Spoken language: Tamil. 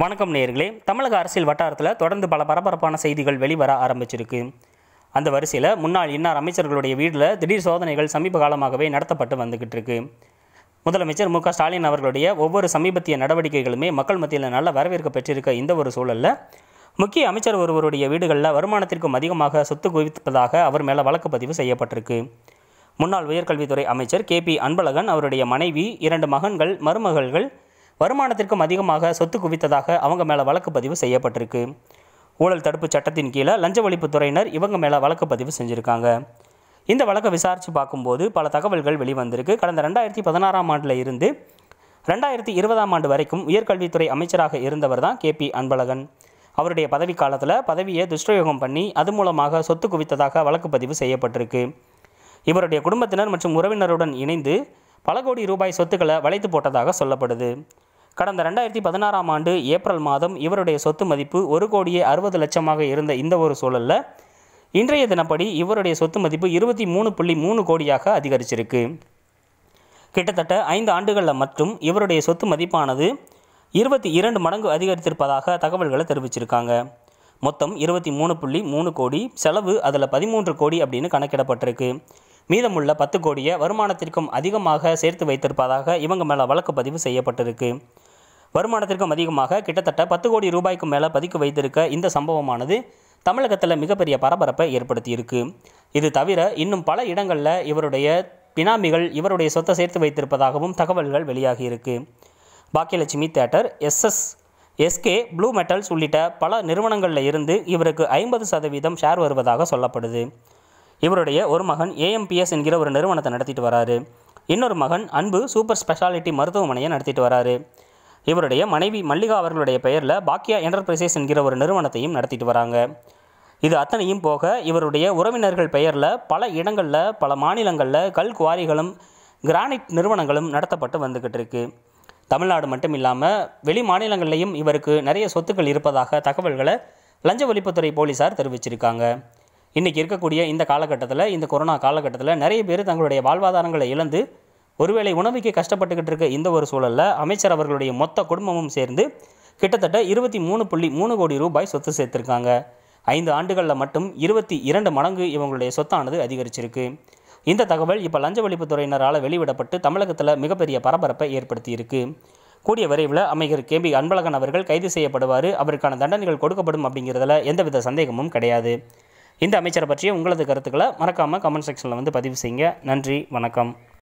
வணக்கம் நேயர்களே தமிழக அரசியல் வட்டாரத்தில் தொடர்ந்து பல பரபரப்பான செய்திகள் வெளிவர ஆரம்பிச்சிருக்கு அந்த வரிசையில் முன்னாள் இன்னார் அமைச்சர்களுடைய வீட்டில் திடீர் சோதனைகள் சமீப காலமாகவே நடத்தப்பட்டு வந்துகிட்டு இருக்கு முதலமைச்சர் மு க ஸ்டாலின் அவர்களுடைய ஒவ்வொரு சமீபத்திய நடவடிக்கைகளுமே மக்கள் மத்தியில் நல்ல வரவேற்பு பெற்றிருக்க இந்த ஒரு சூழலில் முக்கிய அமைச்சர் ஒருவருடைய வீடுகளில் வருமானத்திற்கும் அதிகமாக சொத்து குவிப்பதாக அவர் மேலே வழக்கு பதிவு செய்யப்பட்டிருக்கு முன்னாள் உயர்கல்வித்துறை அமைச்சர் கே பி அன்பழகன் அவருடைய மனைவி இரண்டு மகன்கள் மருமகள்கள் வருமானத்திற்கும் அதிகமாக சொத்து குவித்ததாக அவங்க மேலே வழக்கு பதிவு செய்யப்பட்டிருக்கு ஊழல் தடுப்பு சட்டத்தின் கீழே லஞ்ச ஒழிப்புத்துறையினர் இவங்க மேலே வழக்கு பதிவு செஞ்சுருக்காங்க இந்த வழக்கை விசாரித்து பார்க்கும்போது பல தகவல்கள் வெளிவந்திருக்கு கடந்த ரெண்டாயிரத்தி பதினாறாம் ஆண்டில் இருந்து ரெண்டாயிரத்தி இருபதாம் ஆண்டு வரைக்கும் உயர்கல்வித்துறை அமைச்சராக இருந்தவர் தான் கே பி அன்பழகன் அவருடைய பதவி காலத்தில் பதவியை துஷ்பிரயோகம் பண்ணி அது மூலமாக சொத்து குவித்ததாக வழக்கு பதிவு செய்யப்பட்டிருக்கு இவருடைய குடும்பத்தினர் மற்றும் உறவினருடன் இணைந்து பல கோடி ரூபாய் சொத்துக்களை வளைத்து போட்டதாக சொல்லப்படுது கடந்த ரெண்டாயிரத்தி பதினாறாம் ஆண்டு ஏப்ரல் மாதம் இவருடைய சொத்து மதிப்பு ஒரு கோடியே அறுபது லட்சமாக இருந்த இந்த ஒரு சூழலில் இன்றைய தினப்படி இவருடைய சொத்து மதிப்பு இருபத்தி மூணு புள்ளி மூணு கோடியாக அதிகரிச்சிருக்கு கிட்டத்தட்ட ஐந்து ஆண்டுகளில் மட்டும் இவருடைய சொத்து மதிப்பானது இருபத்தி இரண்டு மடங்கு அதிகரித்திருப்பதாக தகவல்களை தெரிவிச்சிருக்காங்க மொத்தம் இருபத்தி மூணு புள்ளி மூணு கோடி செலவு அதில் பதிமூன்று கோடி அப்படின்னு கணக்கிடப்பட்டிருக்கு மீதமுள்ள பத்து கோடியை வருமானத்திற்கும் அதிகமாக சேர்த்து வைத்திருப்பதாக இவங்க மேலே வழக்கு பதிவு செய்யப்பட்டிருக்கு வருமானத்திற்கும் அதிகமாக கிட்டத்தட்ட பத்து கோடி ரூபாய்க்கு மேலே பதிக்கு வைத்திருக்க இந்த சம்பவமானது தமிழகத்தில் மிகப்பெரிய பரபரப்பை ஏற்படுத்தியிருக்கு இது தவிர இன்னும் பல இடங்களில் இவருடைய பினாமிகள் இவருடைய சொத்தை சேர்த்து வைத்திருப்பதாகவும் தகவல்கள் வெளியாகியிருக்கு Bhagyalakshmi theatre SS SK blue metals உள்ளிட்ட பல நிறுவனங்களில் இருந்து இவருக்கு ஐம்பது சதவீதம் ஷேர் வருவதாக சொல்லப்படுது இவருடைய ஒரு மகன் ஏஎம்பிஎஸ் என்கிற ஒரு நிறுவனத்தை நடத்திட்டு வராரு இன்னொரு மகன் அன்பு சூப்பர் ஸ்பெஷாலிட்டி மருத்துவமனையை நடத்திட்டு வராரு இவருடைய மனைவி மல்லிகா அவர்களுடைய பெயரில் பாக்கியா என்டர்பிரைசஸ் என்கிற ஒரு நிறுவனத்தையும் நடத்திட்டு வராங்க இது அத்தனையும் போக இவருடைய உறவினர்கள் பெயரில் பல இடங்களில் பல மாநிலங்களில் கல் குவாரிகளும் கிரானைட் நிறுவனங்களும் நடத்தப்பட்டு வந்துக்கிட்டு இருக்கு தமிழ்நாடு மட்டும் இல்லாமல் வெளி மாநிலங்கள்லேயும் இவருக்கு நிறைய சொத்துக்கள் இருப்பதாக தகவல்களை லஞ்ச ஒழிப்புத்துறை போலீஸார் தெரிவிச்சிருக்காங்க இன்றைக்கி இருக்கக்கூடிய இந்த காலகட்டத்தில் இந்த கொரோனா காலகட்டத்தில் நிறைய பேர் தங்களுடைய வாழ்வாதாரங்களை இழந்து ஒருவேளை உணவுக்கு கஷ்டப்பட்டுக்கிட்டு இருக்க இந்த ஒரு சூழலில் அமைச்சர் அவர்களுடைய மொத்த குடும்பமும் சேர்ந்து கிட்டத்தட்ட இருபத்தி மூணு புள்ளி மூணு கோடி ரூபாய் சொத்து சேர்த்துருக்காங்க ஐந்து ஆண்டுகளில் மட்டும் இருபத்தி இரண்டு மடங்கு இவங்களுடைய சொத்தானது அதிகரிச்சிருக்கு இந்த தகவல் இப்போ லஞ்ச ஒழிப்புத்துறையினரால் வெளிவிடப்பட்டு தமிழகத்தில் மிகப்பெரிய பரபரப்பை ஏற்படுத்தியிருக்கு கூடிய விரைவில் அமைச்சர் கே பி அன்பழகன் அவர்கள் கைது செய்யப்படுவார் அவருக்கான தண்டனைகள் கொடுக்கப்படும் அப்படிங்கிறதுல எந்தவித சந்தேகமும் கிடையாது இந்த அமைச்சரை பற்றிய உங்களது கருத்துக்களை மறக்காமல் கமெண்ட் செக்ஷனில் வந்து பதிவு செய்யுங்க நன்றி வணக்கம்